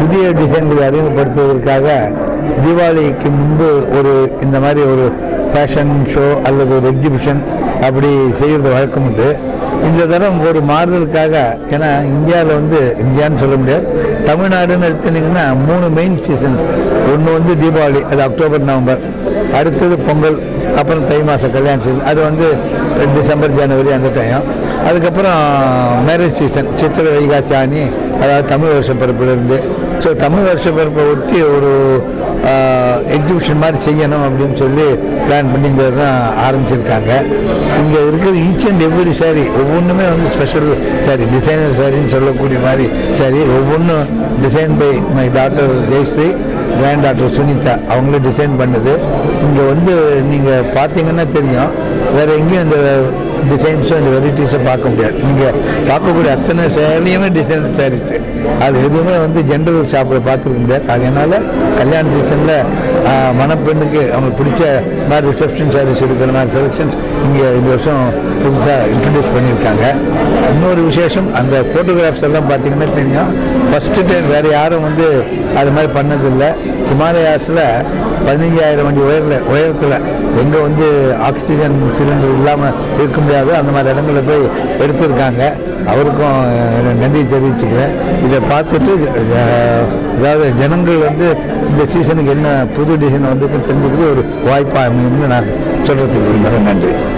புதிய டிசைன்களை அறிமுகப்படுத்துவதற்காக தீபாவளிக்கு முன்பு ஒரு இந்த மாதிரி ஒரு ஃபேஷன் ஷோ அல்லது ஒரு எக்ஸிபிஷன் அப்படி செய்கிறது வழக்கம் உண்டு இந்த தரம் ஒரு மாறுதலுக்காக ஏன்னா இந்தியாவில் வந்து இந்தியான்னு சொல்ல முடியாது தமிழ்நாடுன்னு எடுத்துனீங்கன்னா மூணு மெயின் சீசன்ஸ் ஒன்று வந்து தீபாவளி அது அக்டோபர் நவம்பர் அடுத்தது பொங்கல் அப்புறம் தை மாதம் கல்யாண சீசன் அது வந்து டிசம்பர் ஜனவரி அந்த டைம் அதுக்கப்புறம் மேரேஜ் சீசன் சித்திரை வைகாசி ஆனி அதாவது தமிழ் வருஷ பிறப்பிலிருந்து ஸோ தமிழ் வருஷ பிறப்பை ஒட்டி ஒரு எக்ஸிபிஷன் மாதிரி செய்யணும் அப்படின்னு சொல்லி பிளான் பண்ணி இந்த தான் ஆரம்பிச்சிருக்காங்க இங்கே இருக்கிற ஈச் அண்ட் எவ்ரி சாரி ஒவ்வொன்றுமே வந்து ஸ்பெஷல் சாரி டிசைனர் சாரின்னு சொல்லக்கூடிய மாதிரி சாரி ஒவ்வொன்றும் design by my doctor Jayashree grand doctor Sunitha அவங்களே டிசைன் பண்ணுது இங்கே வந்து நீங்கள் பார்த்தீங்கன்னா தெரியும் வேறு எங்கேயும் இந்த டிசைன்ஸும் இந்த வெரைட்டிஸும் பார்க்க முடியாது நீங்கள் பார்க்கக்கூடிய அத்தனை சேலையுமே டிசைன் சாரீஸு அது எதுவுமே வந்து ஜென்ரல் ஷாப்பில் பார்த்துருக்க முடியாது அதனால் கல்யாண சீசனில் மணப்பெண்ணுக்கு அவங்களுக்கு பிடிச்ச மாதிரி ரிசப்ஷன் சாரீஸ் எடுக்கிற மாதிரி செலெக்ஷன்ஸ் இங்கே இந்த வருஷம் புதுசாக இன்ட்ரடியூஸ் பண்ணியிருக்காங்க இன்னொரு விசேஷம் அந்த ஃபோட்டோகிராஃப்ஸ் எல்லாம் பார்த்தீங்கன்னா தெரியும் ஃபஸ்ட்டு டைம் வேறு யாரும் வந்து அது மாதிரி பண்ணதில்லை ஹிமாலயாஸில் பதினஞ்சாயிரம் வண்டி உயரில் உயரத்தில் எங்கே வந்து ஆக்சிஜன் சிலிண்டர் இல்லாமல் இருக்க முடியாது அந்த மாதிரி இடங்களில் போய் எடுத்திருக்காங்க அவருக்கும் அஹ், நன்றி தெரிவிச்சுக்கிறேன் இதை பார்த்துட்டு அஹ், அதாவது ஜனங்கள் வந்து இந்த சீசனுக்கு என்ன புது டிசைன் வந்து தெரிஞ்சுக்கிறது ஒரு வாய்ப்பாக அமையும்னு நான் சொல்கிறதுக்கு விரும்புகிறேன் நன்றி